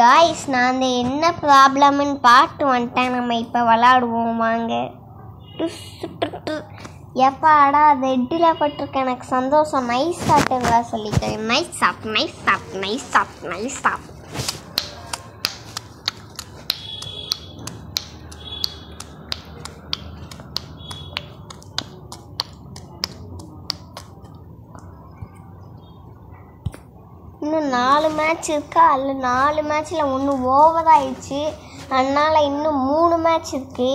Guys நான் அந்த என்ன ப்ராப்ளம்னு பாட்டு வந்துட்டேன் நம்ம இப்போ விளாடுவோம் வாங்க டுஸ் டு டு. எப்பாடா ரெட்டில் பட்டிருக்க எனக்கு சந்தோஷம் நைஸ் சாப்பிட்டுங்களா சொல்லிட்டேன் நைஸ் சாப் நைஸ் சாப் நைஸ் சாப் நைஸ் சாப் இன்னும் நாலு மேட்ச் இருக்கா அதில் நாலு மேட்ச்சில் ஒன்று ஓவர் ஆயிடுச்சு அதனால் இன்னும் மூணு மேட்ச் இருக்கு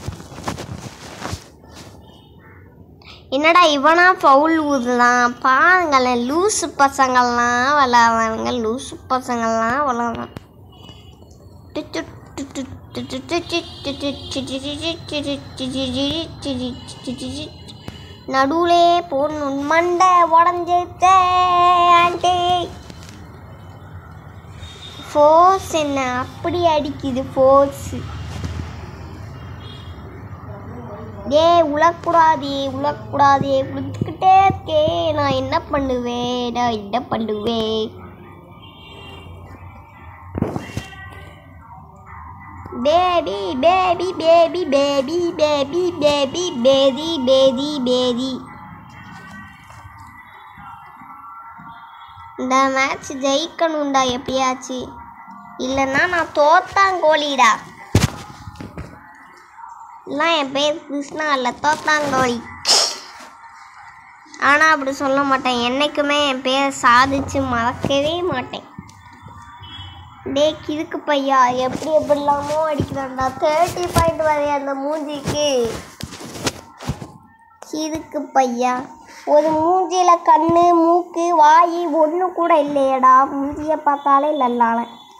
என்னடா இவனா ஃபவுல் ஊதுதான் பாருங்களேன் லூசு பசங்கள்லாம் விளாட்றானுங்க லூசு பசங்கள்லாம் விளாட்றான் நடுவுலே போடணும் மண்டை உடஞ்சிட்டே ஆண்டி ஃபோர்ஸ் என்ன அப்படி அடிக்குது ஃபோர்ஸ் டே உழக்கூடாதே உழக்கூடாதே உழுத்துக்கிட்டே இருக்கே நான் என்ன பண்ணுவேன் நான் என்ன பண்ணுவேன் baby baby baby baby baby baby பேதி பேதி பேதி இந்த மேட்ச் ஜெயிக்கணும்டா எப்படியாச்சு இல்லைன்னா நான் தோத்தாங்கோழிடா இல்லை என் பேர் கிருஷ்ணா இல்லை தோத்தாங்கோழி ஆனால் அப்படி சொல்ல மாட்டேன் என்றைக்குமே என் பேர் சாதிச்சு மறக்கவே மாட்டேன் டே கிறுக்கு பையா எப்படி எப்படிலாமோ அடிக்கிறான்டா தேர்ட்டி பாயிண்ட் வரைய அந்த மூஞ்சிக்கு கிறுக்கு பையா ஒரு மூஞ்சியில கண்ணு மூக்கு வாய் ஒன்று கூட இல்லையடா மூஞ்சியை பார்த்தாலே லல்லால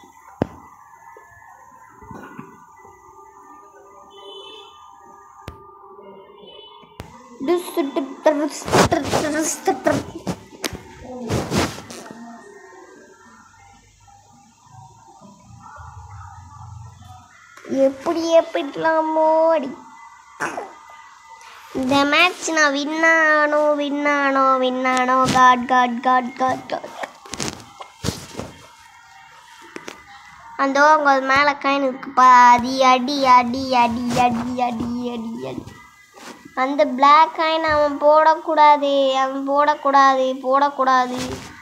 எப்படி எப்படிலாமோ அடி இந்த மேட்ச் நான் வின் ஆனோம் வின் ஆனோம் வின் ஆனோம் God God God God God அந்த அங்கே மேலே காயின் இருக்குப்பா அடி அடி அடி அடி அடி அடி அடி அடி அந்த பிளாக் காயின் அவன் போடக்கூடாது அவன் போடக்கூடாது போடக்கூடாது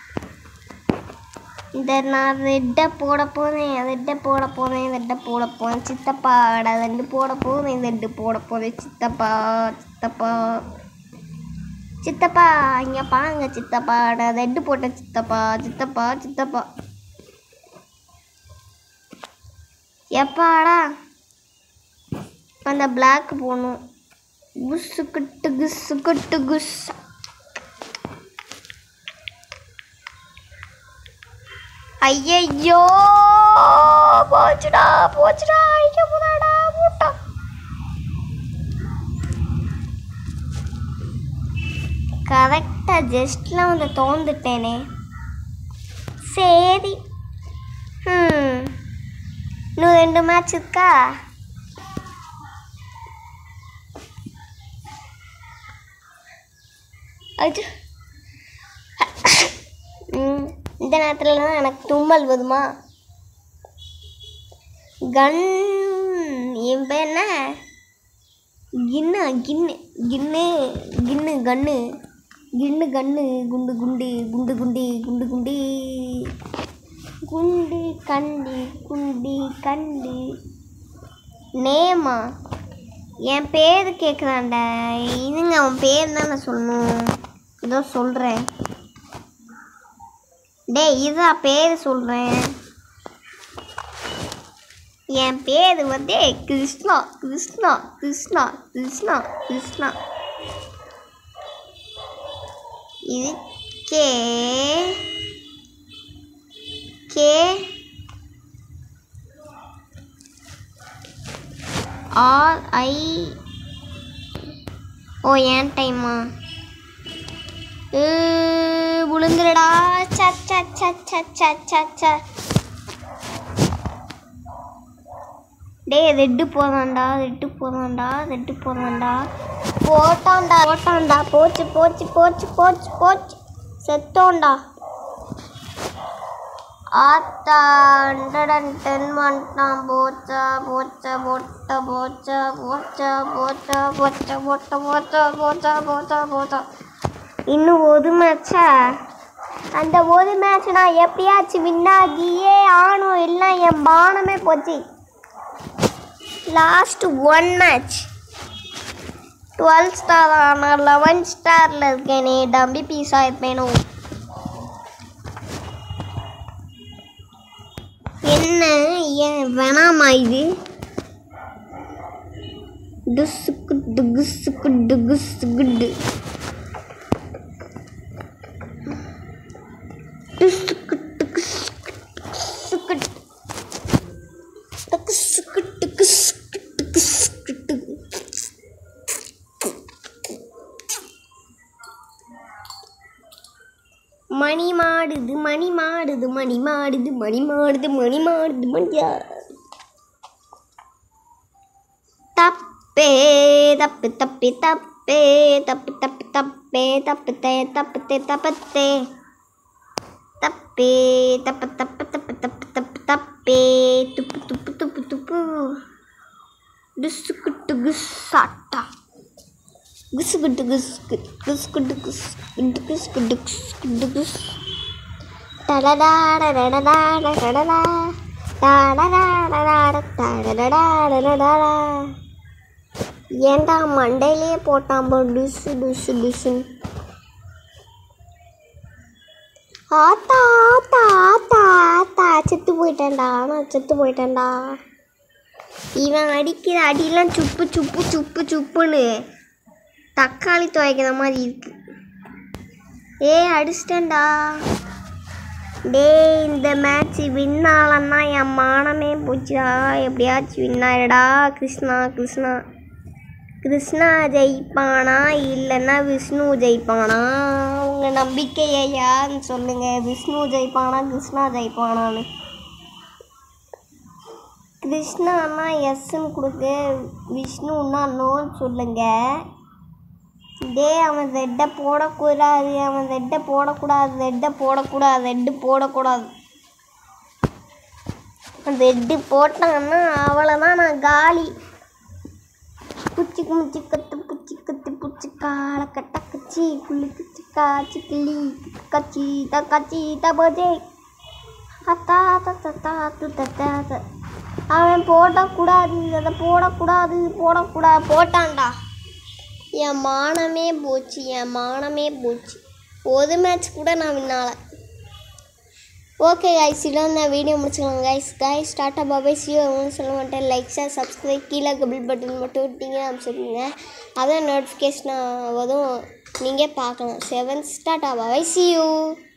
இந்த நான் ரெட்டை போட போகிறேன் ரெட்டை போட போகிறேன் ரெட்டை போட போகிறேன் சித்தப்பா அட ரெண்டு போட போகிறேன் ரெண்டு போட போகிறேன் சித்தப்பா சித்தப்பா சித்தப்பா இங்கே பாருங்க சித்தப்பா நான் ரெட்டு போட்டேன் சித்தப்பா சித்தப்பா சித்தப்பா எப்பாடா அந்த பிளாக் போகணும் குஸ்ஸு குட்டு குஸ்ஸு குட்டு குஸ் ஐயையோ போச்சுடா போச்சுடா அடிக்க போதாடா போட்டா கரெக்டாக ஜஸ்டில் வந்து தோந்துட்டேனே சரி ம் இன்னும் ரெண்டு மேட்ச் இருக்கா அது ம், இந்த நேரத்தில் தான் எனக்கு தும்மல் வருமா கன் என் பேர் என்ன கின்னு கின்னு கின்னு கின்னு கன்னு கின்னு கன்னு குண்டு குண்டு குண்டு குண்டு குண்டு குண்டு குண்டு கண்டு குண்டி கண்டு நேமா என் பேர் கேட்குறான்டா இதுங்க அவன் பேர் தான் நான் சொல்லணும் இதோ சொல்கிறேன் டேய் இதா பேர் சொல்கிறேன் என் பேர் வந்து கிருஷ்ணா கிருஷ்ணா கிருஷ்ணா கிருஷ்ணா கிருஷ்ணா இது கே கே ஆர் ஐ ஓ ஏன் டைமா விழுந்துடா ச ச ச ச ச ச ச டேய் ரெட்டு போதான்டா ரெட்டு போதான்டா ரெட்டு போதான்டா போட்டான்டா போட்டான்டா போச்சு போச்சு போச்சு போச்சு போச்சு செத்தோன்டா ஆத்தா ஹண்ட்ரட் அண்ட் டென் வந்துட்டான் போச்சா போச்சா போட்ட போச்சா போச்சா போச்சா போச்சா போட்ட போச்சா போச்சா போச்சா போச்சா இன்னும் ஒரு மேட்சா அந்த ஒரு மேட்ச் நான் எப்படியாச்சும் வின்னாகியே ஆனும் இல்லை என் பானமே போச்சு last one match twelve star ஆனால் லெவன் ஸ்டாரில் இருக்கேனே டம்பி பீஸ் ஆயிருப்பேனோ என்ன ஏன் வேணாமா இது டுசுக்கு டுகுசுக்கு டுகுசுகுடு டுசுக்கு டுகுசுக்கு டுகுசுக்கு டுகுசுக்கு டுகுசுக்கு டுகுசுக்கு டுகு மணி மாடுது மணி மாடுது மணி மாடுது மணி மாடுது மணி மாடுது மணியா தப்பே தப்பு தப்பி தப்பே தப்பு தப்பு தப்பே தப்பு தே தப்பு தே தப்பத்தே தப்பே தப்பு தப்பு தப்பு தப்பு தப்பு தப்பே துப்பு துப்பு துப்பு துப்பு டுசுக்குட்டு குசாட்டா குசுகுட்டு குஸ்கு குஸ்குட்டு குஸ் குட்டு குஸ்குட்டு குஸ்குட்டு குஸ் டடடாடடடடாடடடா டாடடாடடாட டாடடாடடடடா ஏன்டா மண்டையிலே போட்டான் போ டுசு டுசு டுசுன்னு ஆத்தா ஆத்தா ஆத்தா ஆத்தா செத்து போயிட்டேன்டா நான் செத்து போயிட்டேன்டா இவன் அடிக்கிற அடியெல்லாம் சுப்பு சுப்பு சுப்பு சுப்புன்னு தக்காளி துவைக்கிற மாதிரி இருக்கு ஏ அடிச்சிட்டேன்டா டேய் இந்த மேட்ச் வின் ஆகலன்னா என் மானமே போச்சுடா எப்படியாச்சும் வின் ஆயிடா கிருஷ்ணா கிருஷ்ணா கிருஷ்ணா ஜெயிப்பானா இல்லைன்னா விஷ்ணு ஜெயிப்பானா உங்கள் நம்பிக்கையை யாருன்னு சொல்லுங்கள் விஷ்ணு ஜெயிப்பானா கிருஷ்ணா ஜெயிப்பானான்னு கிருஷ்ணான்னா எஸ்ன்னு கொடுங்க விஷ்ணுன்னா நோன்னு சொல்லுங்க டே அவன் ரெட்டை போடக்கூடாது அவன் ரெட்டை போடக்கூடாது ரெட்டை போடக்கூடாது ரெட்டு போடக்கூடாது ரெட்டு போட்டான்னா அவ்வளோதான் நான் காலி குச்சி முச்சி கத்து புச்சி கத்து புச்சி கால கட்ட கச்சி குள்ளி குச்சி காச்சி கிள்ளி கச்சி த கச்சி த போஜே அத்தா தத்தா து தத்தா அவன் போடக்கூடாது அதை போடக்கூடாது போடக்கூடாது போட்டான்டா என் மானமே போச்சு என் மானமே போச்சு ஒரு மேட்ச் கூட நான் வின்னால ஓகே கைஸ் இதான் நான் வீடியோ முடிச்சுக்கலாம் கைஸ் கைஸ் டாட்டா பாபாய் சியோ ஒன்றும் சொல்ல மாட்டேன் லைக் ஷேர் சப்ஸ்கிரைப் கீழே கபிள் பட்டன் மட்டும் விட்டீங்கன்னா அனுப்பிச்சுடுங்க அதான் நோட்டிஃபிகேஷன் வரும் நீங்கள் பார்க்கலாம் செவன் டாட்டா பாபாய் சியூ